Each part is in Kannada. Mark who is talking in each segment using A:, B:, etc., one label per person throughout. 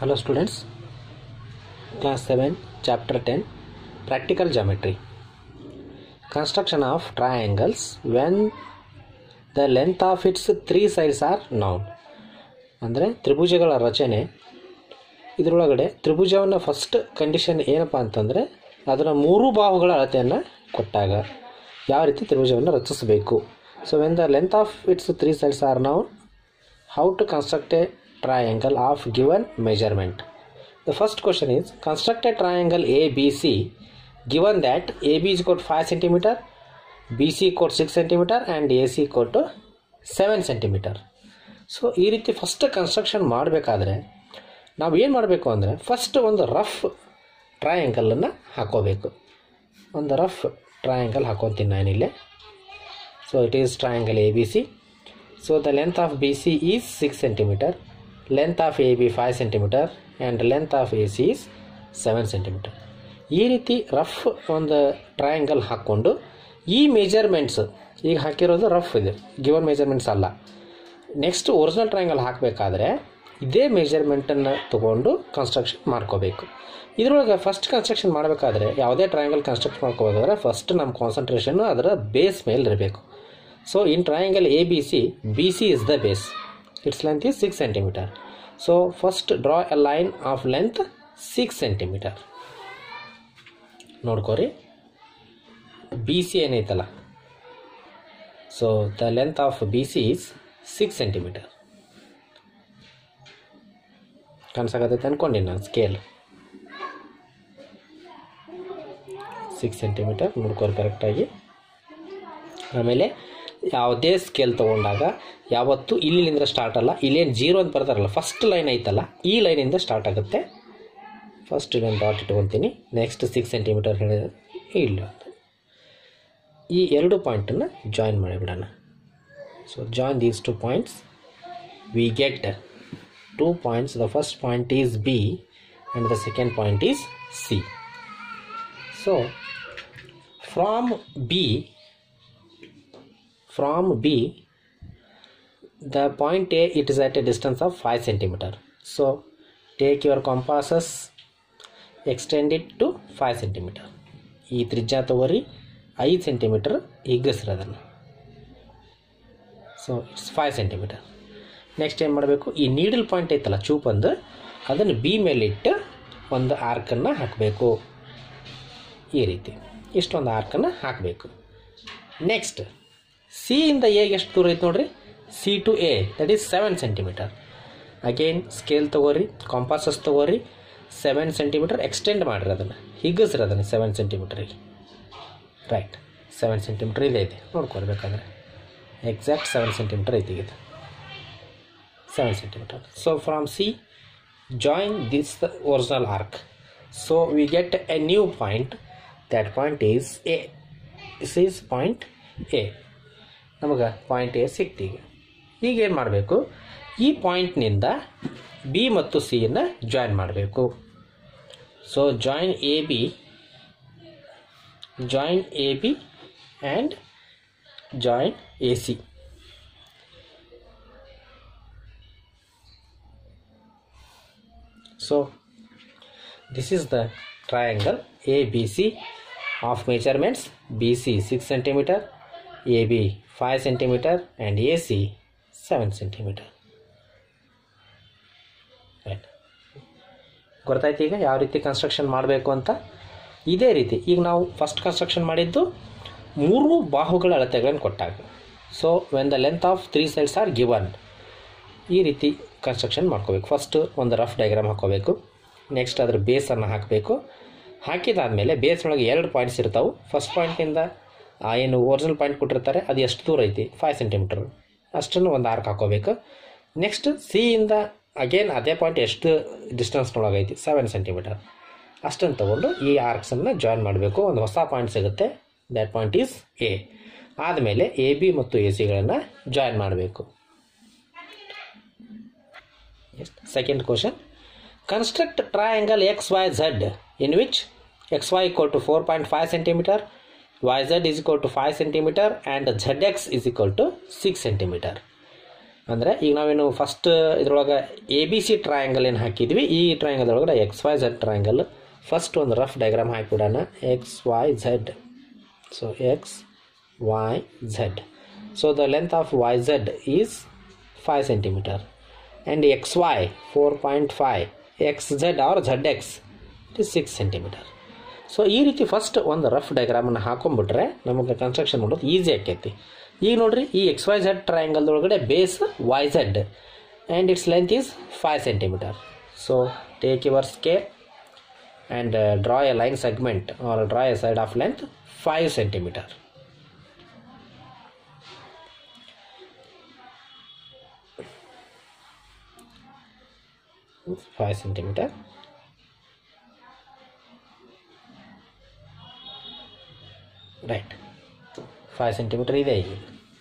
A: Hello students, class 7, chapter 10, practical geometry. Construction of triangles when the length of its three sides are known. ಅಂದರೆ ತ್ರಿಭುಜಗಳ ರಚನೆ ಇದರೊಳಗಡೆ ತ್ರಿಭುಜವನ್ನು ಫಸ್ಟ್ ಕಂಡೀಷನ್ ಏನಪ್ಪ ಅಂತಂದರೆ ಅದರ ಮೂರು ಬಾಹುಗಳ ಅಳತೆಯನ್ನು ಕೊಟ್ಟಾಗ ಯಾವ ರೀತಿ ತ್ರಿಭುಜವನ್ನು ರಚಿಸಬೇಕು so when the length of its three sides are known how to construct a triangle of given measurement the first question is construct a triangle abc given that ab is equal to 5 cm bc equal to 6 cm and ac equal to 7 cm so ಈ ರೀತಿ ಫಸ್ಟ್ ಕನ್ಸ್ಟ್ರಕ್ಷನ್ ಮಾಡಬೇಕಾದ್ರೆ ನಾವು ಏನು ಮಾಡಬೇಕು ಅಂದರೆ ಫಸ್ಟ್ ಒಂದು ರಫ್ ಟ್ರಯಾಂಗಲನ್ನು ಹಾಕೋಬೇಕು ಒಂದು ರಫ್ ಟ್ರಯಾಂಗಲ್ ಹಾಕೊತೀನಿ ನಾನಿಲ್ಲಿ so it is triangle A B C So the length of BC is 6 centimeter, length of AB 5 centimeter and length of AC is 7 centimeter. ಈ ರೀತಿ ರಫ್ ಒಂದು ಟ್ರಯಾಂಗಲ್ ಹಾಕ್ಕೊಂಡು ಈ ಮೆಜರ್ಮೆಂಟ್ಸ್ ಈಗ ಹಾಕಿರೋದು ರಫ್ ಇದೆ ಗಿವನ್ ಮೆಜರ್ಮೆಂಟ್ಸ್ ಅಲ್ಲ ನೆಕ್ಸ್ಟ್ ಒರಿಜಿನಲ್ ಟ್ರಯಾಂಗಲ್ ಹಾಕಬೇಕಾದ್ರೆ ಇದೇ ಮೆಜರ್ಮೆಂಟನ್ನು ತೊಗೊಂಡು ಕನ್ಸ್ಟ್ರಕ್ಷನ್ ಮಾಡ್ಕೋಬೇಕು ಇದ್ರೊಳಗೆ ಫಸ್ಟ್ ಕನ್ಸ್ಟ್ರಕ್ಷನ್ ಮಾಡಬೇಕಾದ್ರೆ ಯಾವುದೇ ಟ್ರಯಾಂಗಲ್ ಕನ್ಸ್ಟ್ರಕ್ಟ್ ಮಾಡ್ಕೋಬೇಕಾದ್ರೆ ಫಸ್ಟ್ ನಮ್ಮ ಕಾನ್ಸಂಟ್ರೇಷನ್ ಅದರ ಬೇಸ್ ಮೇಲೆ ಇರಬೇಕು So in triangle ABC, BC is the base. Its length is 6 centimeter. So first draw a line of length 6 centimeter. ನೋಡ್ಕೋರಿ ಬಿ ಸಿ ಏನೈತಲ್ಲ so the length of B C is six centimeter ಕನ್ಸಾಗತ್ತೈತೆ ಅನ್ಕೊಂಡಿನಿ ನಾನು ಸ್ಕೇಲ್ ಸಿಕ್ಸ್ ಸೆಂಟಿಮೀಟರ್ ನೋಡ್ಕೋರಿ ಕರೆಕ್ಟಾಗಿ ಆಮೇಲೆ ಯಾವುದೇ ಸ್ಕೇಲ್ ತೊಗೊಂಡಾಗ ಯಾವತ್ತೂ ಇಲ್ಲಿಂದ ಸ್ಟಾರ್ಟ್ ಅಲ್ಲ ಇಲ್ಲೇನು ಜೀರೋ ಅಂತ ಬರ್ತಾರಲ್ಲ ಫಸ್ಟ್ ಲೈನ್ ಐತಲ್ಲ ಈ ಲೈನಿಂದ ಸ್ಟಾರ್ಟ್ ಆಗುತ್ತೆ ಫಸ್ಟ್ ಇಲ್ಲೊಂದು ಡಾಟ್ ಇಟ್ಕೊತೀನಿ ನೆಕ್ಸ್ಟ್ ಸಿಕ್ಸ್ ಸೆಂಟಿಮೀಟರ್ ಹೇಳಿದ್ರೆ ಇಲ್ಲ ಈ ಎರಡು ಪಾಯಿಂಟನ್ನು ಜಾಯಿನ್ ಮಾಡಿಬಿಡೋಣ so join these two points we get two points the first point is B and the second point is C so from B from B the point A it is at a distance of 5 centimeter so take your compasses extend it to 5 centimeter ಈ ತ್ರಿಜ್ಯ ತಗೋರಿ ಐದು ಸೆಂಟಿಮೀಟರ್ ಹಿಗ್ಗಿಸ್ರಿ ಅದನ್ನು so it's five centimeter next ಏನು ಮಾಡಬೇಕು ಈ ನೀಡಲ್ ಪಾಯಿಂಟ್ ಐತಲ್ಲ ಚೂಪಂದು ಅದನ್ನು ಬಿ ಮೇಲಿಟ್ಟು ಒಂದು ಆರ್ಕನ್ನು ಹಾಕಬೇಕು ಈ ರೀತಿ ಇಷ್ಟೊಂದು ಆರ್ಕನ್ನು ಹಾಕಬೇಕು ನೆಕ್ಸ್ಟ್ ಸಿ ಇಂದ ಎಗೆ ಎಷ್ಟು ದೂರ ಐತೆ ನೋಡ್ರಿ C to A that is seven centimeter again scale ತೊಗೋರಿ ಕಾಂಪಾಸಸ್ ತೊಗೋರಿ ಸೆವೆನ್ ಸೆಂಟಿಮೀಟರ್ ಎಕ್ಸ್ಟೆಂಡ್ ಮಾಡಿರಿ ಅದನ್ನು ಹಿಗ್ಗಿಸ್ರಿ ಅದನ್ನು ಸೆವೆನ್ ಸೆಂಟಿಮೀಟ್ರಿಗೆ ರೈಟ್ ಸೆವೆನ್ ಸೆಂಟಿಮೀಟ್ರ್ ಇಲ್ಲೇ ಇದೆ ನೋಡ್ಕೊಳ್ಬೇಕಾದ್ರೆ ಎಕ್ಸಾಕ್ಟ್ ಸೆವೆನ್ ಸೆಂಟಿಮೀಟರ್ ಐತಿ ಇದು seven centimeter so from C join this original arc so we get a new point that point is A this is point A ನಮಗೆ ಪಾಯಿಂಟ್ ಎ ಸಿಕ್ತು ಈಗ ಈಗ ಏನು ಮಾಡಬೇಕು ಈ ಪಾಯಿಂಟ್ನಿಂದ ಬಿ ಮತ್ತು ಸಿಯನ್ನು ಜಾಯಿನ್ ಮಾಡಬೇಕು so join A B join A B and join A C so this is the triangle A B C of measurements B C six centimeter A B five centimeter and A C seven centimeter right ಗೊತ್ತಾಯ್ತು ಈಗ ಯಾವ ರೀತಿ ಕನ್ಸ್ಟ್ರಕ್ಷನ್ ಮಾಡಬೇಕು ಅಂತ ಇದೇ ರೀತಿ ಈಗ ನಾವು ಫಸ್ಟ್ ಕನ್ಸ್ಟ್ರಕ್ಷನ್ ಮಾಡಿದ್ದು ಮೂರು ಬಾಹುಗಳ ಅಳತೆಗಳನ್ನು ಕೊಟ್ಟಾಗ so when the length of three sides are given ಈ ರೀತಿ ಕನ್ಸ್ಟ್ರಕ್ಷನ್ ಮಾಡ್ಕೋಬೇಕು ಫಸ್ಟು ಒಂದು ರಫ್ ಡಯಾಗ್ರಾಮ್ ಹಾಕೋಬೇಕು ನೆಕ್ಸ್ಟ್ ಅದ್ರ ಬೇಸನ್ನು ಹಾಕಬೇಕು ಹಾಕಿದಾದಮೇಲೆ ಬೇಸ್ ಒಳಗೆ ಎರಡು ಪಾಯಿಂಟ್ಸ್ ಇರ್ತಾವೆ ಫಸ್ಟ್ ಪಾಯಿಂಟಿಂದ ಆ ಏನು ಒರಿಜಿನಲ್ ಪಾಯಿಂಟ್ ಕೊಟ್ಟಿರ್ತಾರೆ ಅದು ಎಷ್ಟು ದೂರ ಐತಿ ಫೈವ್ ಸೆಂಟಿಮೀಟರ್ ಅಷ್ಟನ್ನು ಒಂದು ಆರ್ಕ್ ಹಾಕೋಬೇಕು ನೆಕ್ಸ್ಟ್ ಸಿಯಿಂದ ಅಗೇನ್ ಅದೇ ಪಾಯಿಂಟ್ ಎಷ್ಟು ಡಿಸ್ಟೆನ್ಸ್ನೊಳಗೆ ಐತಿ ಸೆವೆನ್ ಸೆಂಟಿಮೀಟರ್ ಅಷ್ಟನ್ನು ತೊಗೊಂಡು ಈ ಆರ್ಕ್ಸನ್ನು ಜಾಯಿನ್ ಮಾಡಬೇಕು ಒಂದು ಹೊಸ ಪಾಯಿಂಟ್ ಸಿಗುತ್ತೆ ದ್ಯಾಟ್ ಪಾಯಿಂಟ್ ಈಸ್ ಎ ಆದಮೇಲೆ ಎ ಬಿ ಮತ್ತು ಎ ಸಿಗಳನ್ನು ಜಾಯಿನ್ ಮಾಡಬೇಕು second question construct triangle X Y Z in which X Y equal to four point five centimeter yz is equal to 5 centimeter and zx is equal to 6 centimeter ಅಂದರೆ ಈಗ ನಾವೇನು ಫಸ್ಟ್ ಇದ್ರೊಳಗೆ ಎ ಬಿ ಸಿ ಟ್ರಯಾಂಗಲ್ ಏನು ಹಾಕಿದ್ವಿ ಈ ಟ್ರಯಾಂಗಲ್ ಒಳಗಡೆ X Y Z triangle first ಒಂದು ರಫ್ ಡಯಾಗ್ರಾಮ್ ಹಾಕಿಬಿಡೋಣ X Y Z so X Y Z so the length of Y Z is five centimeter and X Y four point five X Z or Z X it is six centimeter so ಈ ರೀತಿ ಫಸ್ಟ್ ಒಂದು ರಫ್ ಡಯಾಗ್ರಾಮನ್ನು ಹಾಕೊಂಡ್ಬಿಟ್ರೆ ನಮಗೆ ಕನ್ಸ್ಟ್ರಕ್ಷನ್ ಮಾಡೋದು ಈಸಿ ಆಕೈತಿ ಈಗ ನೋಡ್ರಿ ಈ ಎಕ್ಸ್ ವೈ ಝೆಡ್ ಟ್ರಯಾಂಗಲ್ ಒಳಗಡೆ base Y Z and its length is five centimeter so take your scale and draw a line segment or draw a side of length five centimeter five centimeter right five centimeter ಇದೆ ಈಗ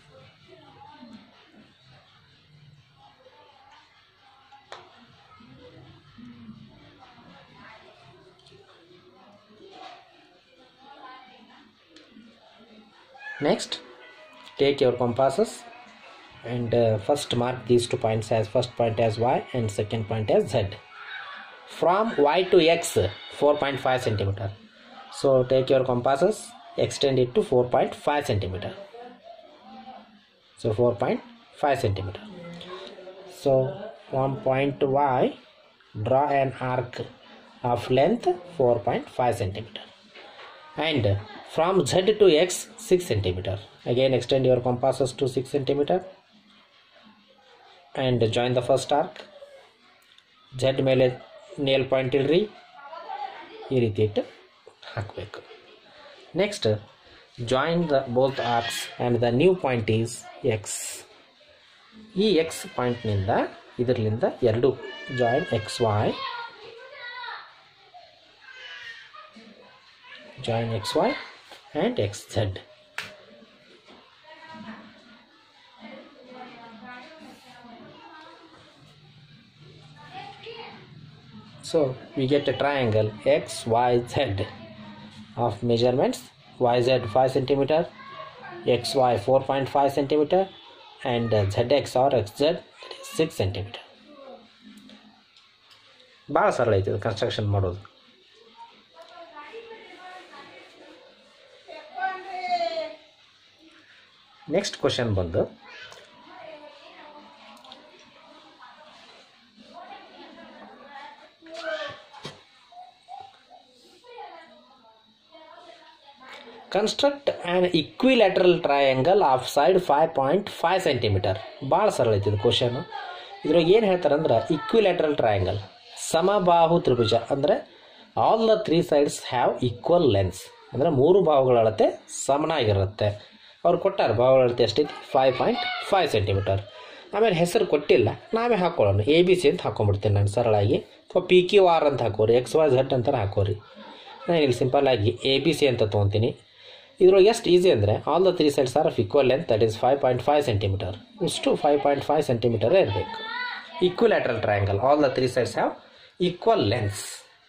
A: next take your compasses and uh, first mark these two points as first point as y and second point as z from y to x 4.5 centimeter so take your compasses extend it to 4.5 centimeter so 4.5 centimeter so from point y draw an arc of length 4.5 centimeter and from z to x 6 centimeter again extend your compasses to 6 centimeter and join the first arc z ಮೇಲೆ ನೇಲ್ ಪಾಯಿಂಟ್ ಇಲ್ರಿ ಈ ರೀತಿ ಇಟ್ಟು ಹಾಕಬೇಕು next join the both arcs and the new point is X ಈ ಎಕ್ಸ್ ಪಾಯಿಂಟ್ನಿಂದ ಇದರಲ್ಲಿಂದ ಎರಡು join X Y join xy and xz so we get a triangle xyz of measurements yz 5 centimeter xy 4.5 centimeter and uh, zx or xz 6 centimeter ಭಾಳ ಸರಳ ಐತಿ ಕನ್ಸ್ಟ್ರಕ್ಷನ್ ಮಾಡೋದು ನೆಕ್ಸ್ಟ್ ಕ್ವಶನ್ ಬಂದು construct an equilateral triangle of side five point five centimeter ಭಾಳ ಸರಳ ಐತಿ ಇದು ಕ್ವಶನ್ ಇದ್ರಾಗ ಏನು ಹೇಳ್ತಾರೆ ಅಂದ್ರೆ ಇಕ್ವಿಲ್ಯಾಟ್ರಲ್ ಟ್ರಯಾಂಗಲ್ ಸಮಬಾಹು ತ್ರಿಭುಜ ಅಂದರೆ all the three sides have equal lengths ಅಂದರೆ ಮೂರು ಬಾಹುಗಳ ಅಳತೆ ಸಮನಾಗಿರುತ್ತೆ ಅವ್ರು ಕೊಟ್ಟಾರ ಬಾಹುಗಳ ಅಳತೆ ಎಷ್ಟೈತಿ ಫೈವ್ ಪಾಯಿಂಟ್ ಫೈವ್ ಸೆಂಟಿಮೀಟರ್ ಆಮೇಲೆ ಹೆಸರು ಕೊಟ್ಟಿಲ್ಲ ನಾವೇ ಹಾಕೊಳ್ಳೋಣ ಎ ಬಿ ಸಿ ಅಂತ ಹಾಕೊಂಡ್ಬಿಡ್ತೀನಿ ನಾನು ಸರಳಾಗಿ ಅಥವಾ ಪಿ ಕ್ಯೂ ಆರ್ ಅಂತ ಹಾಕೋರಿ ಎಕ್ಸ್ ವೈ ಝಡ್ ಅಂತಾರೆ ಹಾಕೋರಿ ನಾನು ಇಲ್ಲಿ ಸಿಂಪಲ್ಲಾಗಿ ಎ ಬಿ ಸಿ ಅಂತ ತೊಗೊತೀನಿ ಇದ್ರೊಳಗೆ ಎಷ್ಟು ಈಸಿ ಅಂದರೆ all the three sides are of equal length that is five point five centimeter ಇಷ್ಟು ಫೈವ್ ಪಾಯಿಂಟ್ ಫೈವ್ ಸೆಂಟಿಮೀಟರೇ ಇರಬೇಕು equilateral triangle all the three sides have equal lengths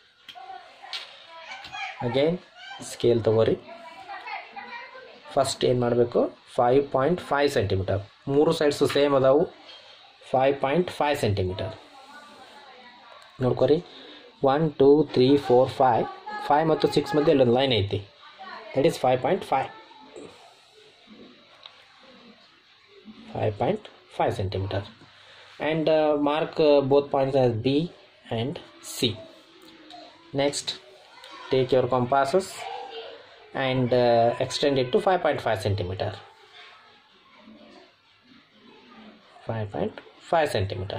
A: again scale ತಗೋರಿ ಫಸ್ಟ್ ಏನು ಮಾಡಬೇಕು ಫೈವ್ ಪಾಯಿಂಟ್ ಫೈವ್ ಸೆಂಟಿಮೀಟರ್ ಮೂರು ಸೈಡ್ಸು ಸೇಮ್ ಅದಾವು ಫೈವ್ ಪಾಯಿಂಟ್ ಫೈವ್ ಸೆಂಟಿಮೀಟರ್ ನೋಡ್ಕೊರಿ one two three four five five ಮತ್ತು ಸಿಕ್ಸ್ ಮಧ್ಯೆ ಇಲ್ಲೊಂದು ಲೈನ್ ಐತಿ that is five point five five point five centimeter and mark both points as B and C next take your compasses and uh, extend it to 5.5 centimeter 5.5 centimeter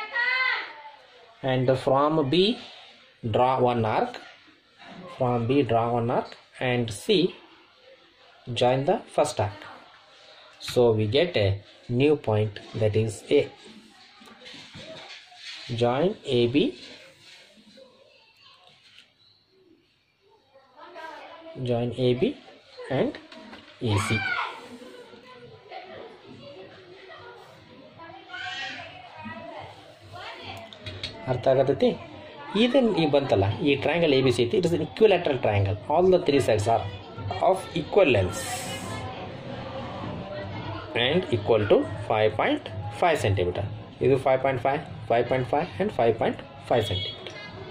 A: and from B draw one arc from B draw one arc and C join the first arc so we get a new point that is A join AB join AB and AC. ಅರ್ಥ ಆಗತೈತಿ ಇದನ್ನು ಈ ಬಂತಲ್ಲ ಈ ಟ್ರಯಾಂಗಲ್ ಎ ಬಿ ಸಿ ಐತಿ it is equilateral triangle all the three sides are of equal lengths and equal to five point five centimeter ಇದು five point five five point five and five point five centimeter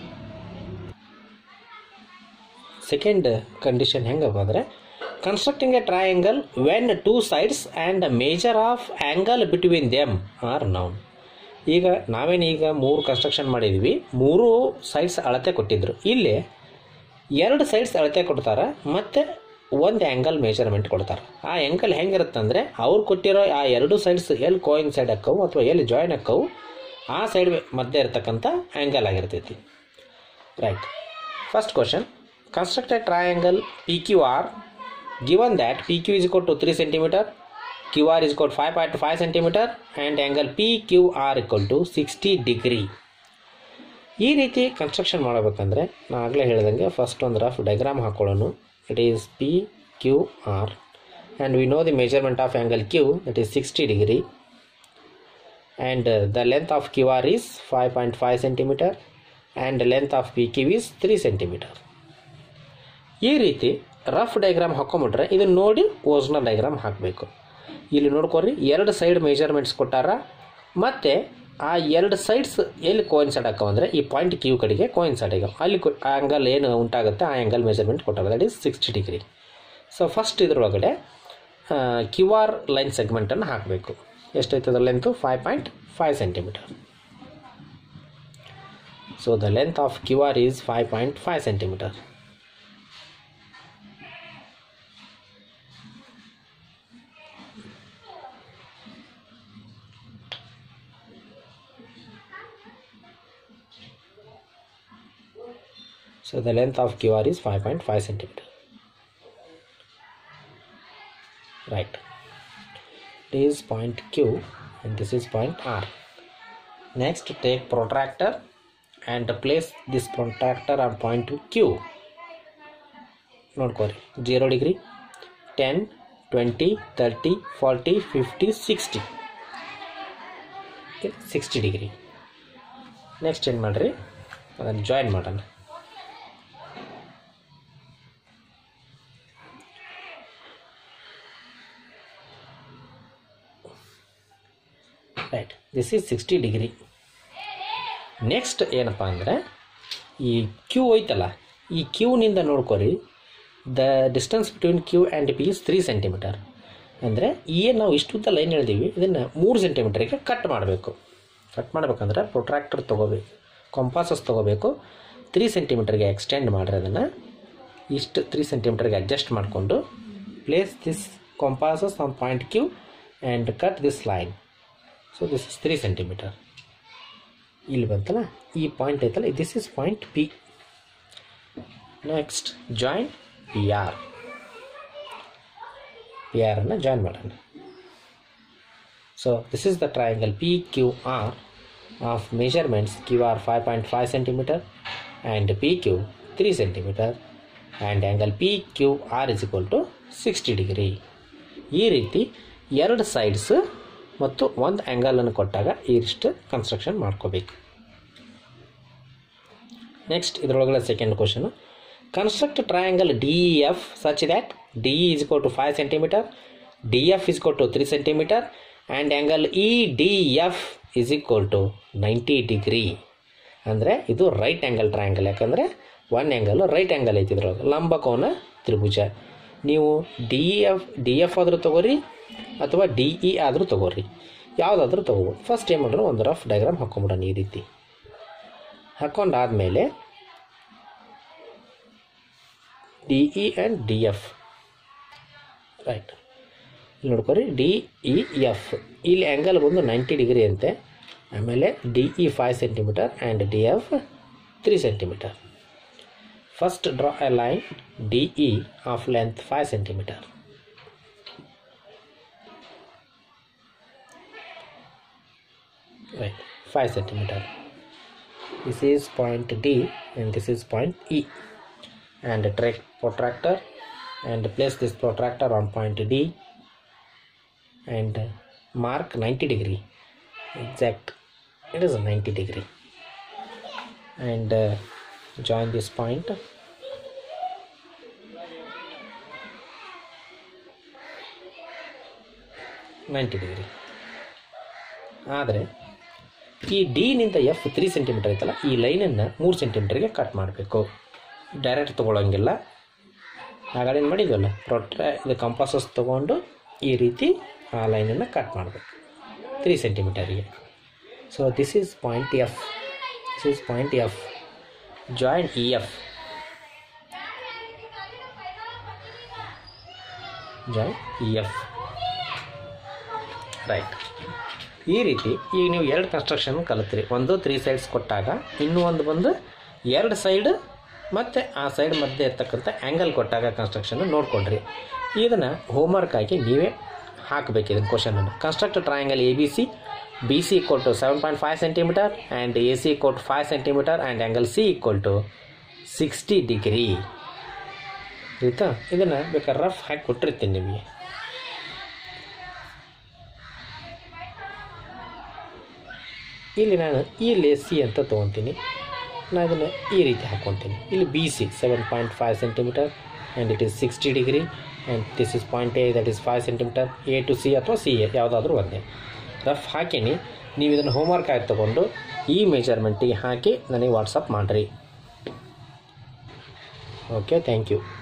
A: second condition ಹೆಂಗಪ್ಪ ಅಂದರೆ constructing a triangle when two sides and measure of angle between them are known ಈಗ ನಾವೇನು ಈಗ ಮೂರು ಕನ್ಸ್ಟ್ರಕ್ಷನ್ ಮಾಡಿದ್ವಿ ಮೂರು ಸೈಡ್ಸ್ ಅಳತೆ ಕೊಟ್ಟಿದ್ರು ಇಲ್ಲಿ ಎರಡು ಸೈಡ್ಸ್ ಅಳತೆ ಕೊಡ್ತಾರೆ ಮತ್ತು ಒಂದು ಆ್ಯಂಗಲ್ ಮೆಜರ್ಮೆಂಟ್ ಕೊಡ್ತಾರೆ ಆ ಆ್ಯಂಗಲ್ ಹೆಂಗಿರುತ್ತಂದರೆ ಅವ್ರು ಕೊಟ್ಟಿರೋ ಆ ಎರಡು ಸೈಡ್ಸ್ ಎಲ್ಲಿ ಕೋಯಿನ್ ಸೈಡ್ ಅಕ್ಕವು ಅಥವಾ ಎಲ್ಲಿ ಜಾಯಿನ್ ಅಕ್ಕವು ಆ ಸೈಡ್ ಮಧ್ಯೆ ಇರ್ತಕ್ಕಂಥ ಆ್ಯಂಗಲ್ ಆಗಿರ್ತೈತಿ right first question construct a triangle P Q R given that PQ is equal to 3 centimeter, QR is equal to 5.5 centimeter and angle PQR equal to 60 degree. ಈ ರೀತಿ ಕನ್ಸ್ಟ್ರಕ್ಷನ್ ಮಾಡಬೇಕಂದ್ರೆ ನಾನು ಆಗಲೇ ಹೇಳ್ದಂಗೆ ಫಸ್ಟ್ ಒಂದು ರಫ್ ಡೈಗ್ರಾಮ್ ಹಾಕೊಳ್ಳೋಣ it is P Q R and we know the measurement of angle Q that is sixty degree and the length of Q R is five point five centimeter and length of P Q is three centimeter ಈ ರೀತಿ ರಫ್ ಡೈಗ್ರಾಮ್ ಹಾಕೊಂಬಿಟ್ರೆ ಇದನ್ನು ನೋಡಿ ಓಸ್ನಲ್ ಡೈಗ್ರಾಮ್ ಹಾಕಬೇಕು ಇಲ್ಲಿ ನೋಡ್ಕೊರಿ ಎರಡು ಸೈಡ್ ಮೆಜರ್ಮೆಂಟ್ಸ್ ಕೊಟ್ಟಾರ ಮತ್ತು ಆ ಎರಡು ಸೈಡ್ಸ್ ಎಲ್ಲಿ ಕೋಯಿನ್ಸೈಡ್ ಹಾಕೋ ಅಂದರೆ ಈ ಪಾಯಿಂಟ್ ಕ್ಯೂ ಕಡೆಗೆ ಕೋಯಿನ್ಸೈಡ್ ಆಗ್ಯಾವ ಅಲ್ಲಿ ಆ್ಯಂಗಲ್ ಏನು ಉಂಟಾಗುತ್ತೆ ಆ ಆ್ಯಂಗಲ್ ಮೆಜರ್ಮೆಂಟ್ ಕೊಟ್ಟಾರ that is sixty degree so first ಇದ್ರೊಳಗಡೆ ಕ್ಯೂ ಆರ್ ಲೈನ್ ಸೆಗ್ಮೆಂಟನ್ನು ಹಾಕಬೇಕು ಎಷ್ಟೈತೆ ಅದ್ರ length five point five centimeter so the length of Q R is five point five centimeter So the length of QR is 5.5 centimeter. Right. This is point Q and this is point R. Next take protractor and place this protractor on point Q. ನೋಡ್ಕೋರಿ zero degree ten twenty thirty forty fifty sixty sixty degree next ಏನು ಮಾಡಿರಿ ಅದನ್ನು ಜಾಯಿನ್ ಮಾಡೋಣ right this is sixty degree next ಏನಪ್ಪ ಅಂದರೆ ಈ ಕ್ಯೂ ಐತಲ್ಲ ಈ ಕ್ಯೂನಿಂದ ನೋಡ್ಕೊರಿ the distance between Q and P is three centimeter ಅಂದರೆ ಏನು ನಾವು ಇಷ್ಟುದ್ದ ಲೈನ್ ಹೇಳ್ದೀವಿ ಇದನ್ನು ಮೂರು ಸೆಂಟಿಮೀಟ್ರಿಗೆ ಕಟ್ ಮಾಡಬೇಕು ಕಟ್ ಮಾಡಬೇಕಂದ್ರೆ ಪ್ರೊಟ್ರಾಕ್ಟರ್ ತೊಗೋಬೇಕು ಕಂಪಾಸಸ್ ತೊಗೋಬೇಕು ತ್ರೀ ಸೆಂಟಿಮೀಟರ್ಗೆ ಎಕ್ಸ್ಟೆಂಡ್ ಮಾಡ್ರಿ ಅದನ್ನು ಇಷ್ಟು ತ್ರೀ ಸೆಂಟಿಮೀಟರ್ಗೆ ಅಡ್ಜಸ್ಟ್ ಮಾಡಿಕೊಂಡು place this compasses on point Q and cut this line so this is three centimeter ಇಲ್ಲಿ ಬಂತಲ್ಲ ಈ ಪಾಯಿಂಟ್ ಐತಲ್ಲ this is point P next join P R P ಆರನ್ನು ಜಾಯಿನ್ ಮಾಡೋಣ so this is the triangle P Q R of measurements Q R five point five centimeter and P Q three centimeter and angle P Q R is equal to sixty degree ಈ ರೀತಿ ಎರಡು ಸೈಡ್ಸ್ ಮತ್ತು ಒಂದು ಆ್ಯಂಗಲನ್ನು ಕೊಟ್ಟಾಗ ಇಷ್ಟು ಕನ್ಸ್ಟ್ರಕ್ಷನ್ ಮಾಡ್ಕೋಬೇಕು ನೆಕ್ಸ್ಟ್ ಇದರೊಳಗಡೆ second question construct triangle D E F such that D E is to five centimeter D F is to three centimeter and angle E D F is equal to ninety degree ಅಂದರೆ ಇದು ರೈಟ್ ಆ್ಯಂಗಲ್ ಟ್ರಯಾಂಗಲ್ ಯಾಕಂದರೆ ಒನ್ ಆ್ಯಂಗಲ್ ರೈಟ್ ಆ್ಯಂಗಲ್ ಐತಿ ಇದ್ರೊಳಗೆ ಲಂಬಕೋನ ತ್ರಿಭುಜ ನೀವು D E F D F ಆದರೂ ತೊಗೋರಿ ಅಥವಾ ಡಿ ಇ ಆದರೂ ತೊಗೋರಿ ಯಾವುದಾದ್ರೂ ತೊಗೋಬೋದು ಫಸ್ಟ್ ಏನು ಮಾಡ್ರೆ ಒಂದು ರಫ್ ಡಯಾಗ್ರಾಮ್ ಹಾಕ್ಕೊಂಬಿಡೋಣ ಈ ರೀತಿ ಹಾಕ್ಕೊಂಡಾದಮೇಲೆ D E and D F right ಇಲ್ಲಿ ನೋಡ್ಕೊರಿ ಡಿ ಇ ಎಫ್ ಇಲ್ಲಿ ಆ್ಯಂಗಲ್ ಬಂದು ನೈಂಟಿ ಡಿಗ್ರಿ ಅಂತೆ ಆಮೇಲೆ D E five centimeter and D F three centimeter first draw a line D E of length five centimeter right 5 centimeter this is point D and this is point E and track protractor and place this protractor on point D and mark 90 degree exact it is a 90 degree and uh, join this point Ninety degree ಆದರೆ ಈ ಡಿನಿಂದ ಎಫ್ ತ್ರೀ ಸೆಂಟಿಮೀಟರ್ ಐತಲ್ಲ ಈ ಲೈನನ್ನು ಮೂರು ಸೆಂಟಿಮೀಟರ್ಗೆ ಕಟ್ ಮಾಡಬೇಕು ಡೈರೆಕ್ಟ್ ತೊಗೊಳಂಗಿಲ್ಲ ಆಗಾಗ ಏನು ಮಾಡಿದ್ವಲ್ಲ ಪ್ರೊಟ್ರೆ ಇದು ಕಂಪಾಸಸ್ ತೊಗೊಂಡು ಈ ರೀತಿ ಆ ಲೈನನ್ನು ಕಟ್ ಮಾಡಬೇಕು ತ್ರೀ ಸೆಂಟಿಮೀಟರಿಗೆ so this is point F this is point F joint E F joint E F right ಈ ರೀತಿ ಈಗ ನೀವು ಎರಡು ಕನ್ಸ್ಟ್ರಕ್ಷನ್ ಕಲಿತ್ರಿ ಒಂದು ತ್ರೀ ಸೈಡ್ಸ್ ಕೊಟ್ಟಾಗ ಇನ್ನೂ ಒಂದು ಬಂದು ಎರಡು ಸೈಡ್ ಮತ್ತು ಆ ಸೈಡ್ ಮಧ್ಯೆ ಇರ್ತಕ್ಕಂಥ ಆ್ಯಂಗಲ್ ಕೊಟ್ಟಾಗ ಕನ್ಸ್ಟ್ರಕ್ಷನ್ ನೋಡ್ಕೊಡ್ರಿ ಇದನ್ನು ಹೋಮ್ವರ್ಕ್ ಆಗಿ ನೀವೇ ಹಾಕಬೇಕು ಇದನ್ನು ಕ್ವಶನನ್ನು construct triangle A B C B C equal to seven point five centimeter and A C equal to five centimeter and angle C equal to sixty degree ಆಯಿತಾ ಇದನ್ನು ಬೇಕಾದ್ರೆ ರಫ್ ಹಾಕಿ ಕೊಟ್ಟಿರ್ತೀನಿ ನಿಮಗೆ ಇಲ್ಲಿ ನಾನು ಇಲ್ಲಿ ಸಿ ಅಂತ ತೊಗೊತೀನಿ ನಾನು ಇದನ್ನು ಈ ರೀತಿ ಹಾಕ್ಕೊತೀನಿ ಇಲ್ಲಿ B C seven point five centimeter and it is sixty degree and this is point A that is five centimeter A to C ಅಥವಾ ಸಿ ಎ ಯಾವುದಾದ್ರೂ ಒಂದೇ ರಫ್ ಹಾಕೀನಿ ನೀವು ಇದನ್ನು ಹೋಮ್ವರ್ಕ್ ಆಗಿ ತೊಗೊಂಡು ಈ ಮೆಜರ್ಮೆಂಟಿಗೆ ಹಾಕಿ ನನಗೆ ವಾಟ್ಸಪ್ ಮಾಡಿರಿ ಓಕೆ ಥ್ಯಾಂಕ್ ಯು